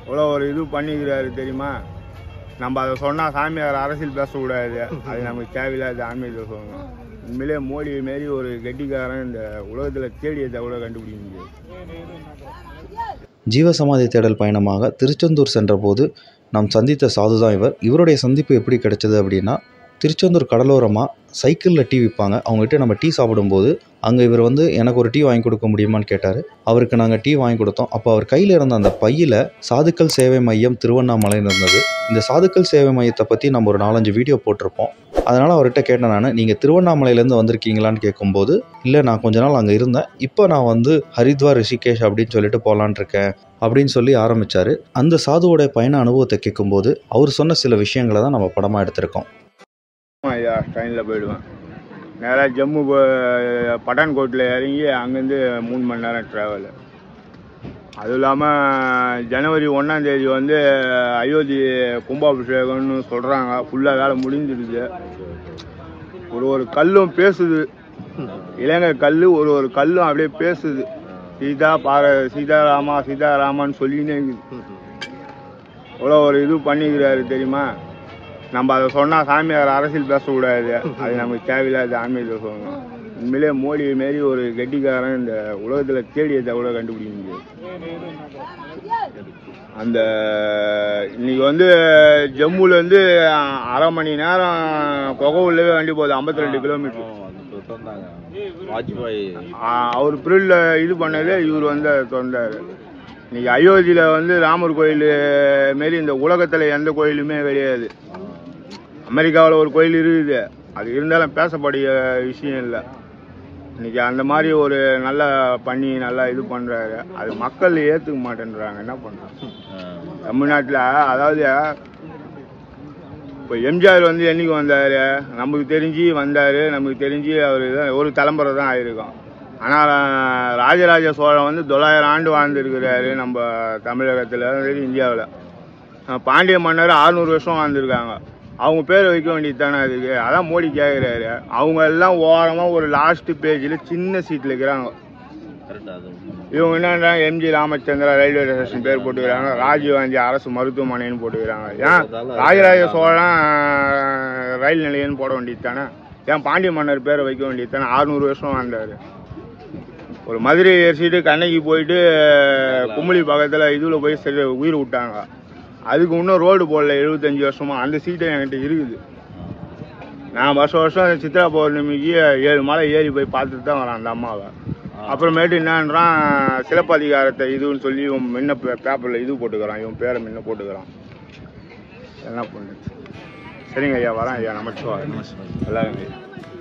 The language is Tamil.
இவ்வளோ ஒரு இது பண்ணிக்கிறாரு தெரியுமா நம்ம அதை சொன்னால் சாமியார் அரசியல் பேசக்கூடாது அது நமக்கு தேவையில்லாத ஆன்மீகத்தை சொல்லணும் உண்மையிலே மோடி மாரி ஒரு கெட்டிக்காரன் இந்த உலகத்தில் தேடியதை கூட கண்டுபிடிக்க முடியாது ஜீவசமாதி தேடல் பயணமாக திருச்செந்தூர் சென்றபோது நாம் சந்தித்த சாது தான் இவர் இவருடைய சந்திப்பு எப்படி கிடைச்சது அப்படின்னா திருச்செந்தூர் கடலோரமாக சைக்கிளில் டீ விற்பாங்க அவங்ககிட்ட நம்ம டீ சாப்பிடும்போது அங்கே இவர் வந்து எனக்கு ஒரு டீ வாங்கி கொடுக்க முடியுமான்னு கேட்டார் அவருக்கு நாங்கள் டீ வாங்கி கொடுத்தோம் அப்போ அவர் கையில் இருந்த அந்த பையில் சாதுக்கள் சேவை மையம் திருவண்ணாமலைன்னு இருந்தது இந்த சாதுக்கள் சேவை மையத்தை பற்றி நம்ம ஒரு நாலஞ்சு வீடியோ போட்டிருப்போம் அதனால் அவர்கிட்ட கேட்டேன் நான் நீங்கள் திருவண்ணாமலையிலேருந்து வந்திருக்கீங்களான்னு கேட்கும்போது இல்லை நான் கொஞ்ச நாள் அங்கே இருந்தேன் இப்போ நான் வந்து ஹரித்வார் ரிஷிகேஷ் அப்படின்னு சொல்லிட்டு போகலான் இருக்கேன் அப்படின்னு சொல்லி ஆரம்பித்தார் அந்த சாதுவோட பயண அனுபவத்தை கேட்கும்போது அவர் சொன்ன சில விஷயங்களை தான் நம்ம படமாக எடுத்திருக்கோம் ஆமாம் ஐயா ட்ரெயினில் போயிடுவேன் நேராக ஜம்மு போ- பட்டான்கோட்டில் இறங்கி அங்கேருந்து மூணு மணி நேரம் ட்ராவலு அதுவும் இல்லாமல் ஜனவரி ஒன்றாம் தேதி வந்து அயோத்தி கும்பாபிஷேகம்னு சொல்கிறாங்க ஃபுல்லாக வேலை முடிஞ்சிடுது ஒரு ஒரு கல்லும் பேசுது இலங்கை கல் ஒரு ஒரு கல்லும் அப்படியே பேசுது சீதா பார சீதாராமா சீதாராமான்னு சொல்லினே இருக்குது இவ்வளோ ஒரு இது பண்ணிக்கிறாரு தெரியுமா நம்ம அதை சொன்னால் சாமியார் அரசியல் பேசக்கூடாது அது நமக்கு தேவையில்லாத ஆன்மீகத்தை சொல்லணும் உண்மையிலே மோடி மாரி ஒரு கெட்டிக்காரன் இந்த உலகத்தில் தேடியதை கூட கண்டுபிடிக்க முடியாது அந்த இன்னைக்கு வந்து ஜம்முலேருந்து அரை மணி நேரம் கொகவுள்ளவே வண்டி போகுது 52 ரெண்டு கிலோமீட்டர் வாஜ்பாய் அவர் பிரில்ல இது பண்ணது இவர் வந்து அதை திறந்தாரு இன்னைக்கு அயோத்தியில வந்து ராமர் கோயில் மாரி இந்த உலகத்துல எந்த கோயிலுமே கிடையாது அமெரிக்காவில் ஒரு கோயில் இருக்குது அது இருந்தாலும் பேசக்கூடிய விஷயம் இல்லை இன்னைக்கு அந்த மாதிரி ஒரு நல்லா பண்ணி நல்லா இது பண்றாரு அது மக்கள் ஏத்துக்க மாட்டேன்றாங்க என்ன பண்றாங்க தமிழ்நாட்டில் அதாவது இப்போ எம்ஜிஆர் வந்து என்னைக்கு வந்தார் நமக்கு தெரிஞ்சு வந்தார் நமக்கு தெரிஞ்சு அவர் ஒரு தலைமுறை தான் ஆயிருக்கும் ஆனால் ராஜராஜ சோழன் வந்து தொள்ளாயிரம் ஆண்டு வாழ்ந்துருக்கிறாரு நம்ம தமிழகத்தில் சரி இந்தியாவில் பாண்டிய மன்னர் அறுநூறு வருஷம் வாழ்ந்துருக்காங்க அவங்க பேர் வைக்க வேண்டியது தானே அதுக்கு அதான் மோடி கேட்குறாரு அவங்க எல்லாம் ஓரமாக ஒரு லாஸ்ட் பேஜில் சின்ன சீட்டில் இருக்கிறாங்க கரெக்டாக அது இவங்க என்னன்னா எம்ஜி ராமச்சந்திரா ரயில்வே ஸ்டேஷன் பேர் போட்டுக்கிறாங்க ராஜீவ்காந்தி அரசு மருத்துவமனைன்னு போட்டுக்கிறாங்க ஏன் ராஜராஜ சோழன் ரயில் நிலையம்னு போட வேண்டியது தானே ஏன் பாண்டிய மன்னர் பேரை வைக்க வேண்டியது தானே அறுநூறு வருஷம் வாழ்ந்தார் ஒரு மதுரை ஏறிச்சிட்டு கண்ணகி போயிட்டு குமுளி பக்கத்தில் இதில் போய் சரி உயிர் விட்டாங்க அதுக்கு இன்னும் ரோடு போடல எழுபத்தஞ்சு வருஷமா அந்த சீட்டு என்கிட்ட இருக்குது நான் வருஷம் வருஷம் சித்ரா பௌர்ணமிக்கு ஏழு மலை ஏறி போய் பார்த்துட்டு தான் வரேன் அந்த அம்மாவை அப்புறமேட்டு என்னன்றான் சிலப்பதிகாரத்தை இதுன்னு சொல்லி இவன் முன்ன பேப்பரில் இது போட்டுக்கிறான் இவன் பேரை முன்ன போட்டுக்கிறான் என்ன பண்ணு சரிங்க ஐயா வரேன் ஐயா நமச்சிவாய் எல்லாரும்